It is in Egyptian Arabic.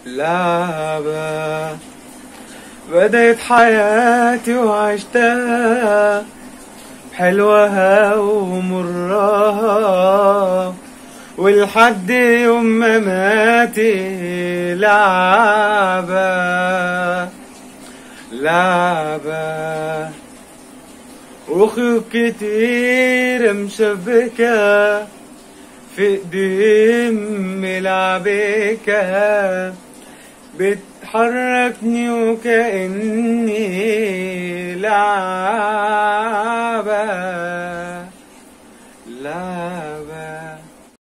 لعبة بديت حياتي وعشتها حلوها ومرها ولحد يوم ما ماتي لعبة لعبة وخيوط كتير مشبكة في ايدي ملعبكة بتحركني وكأني لعبة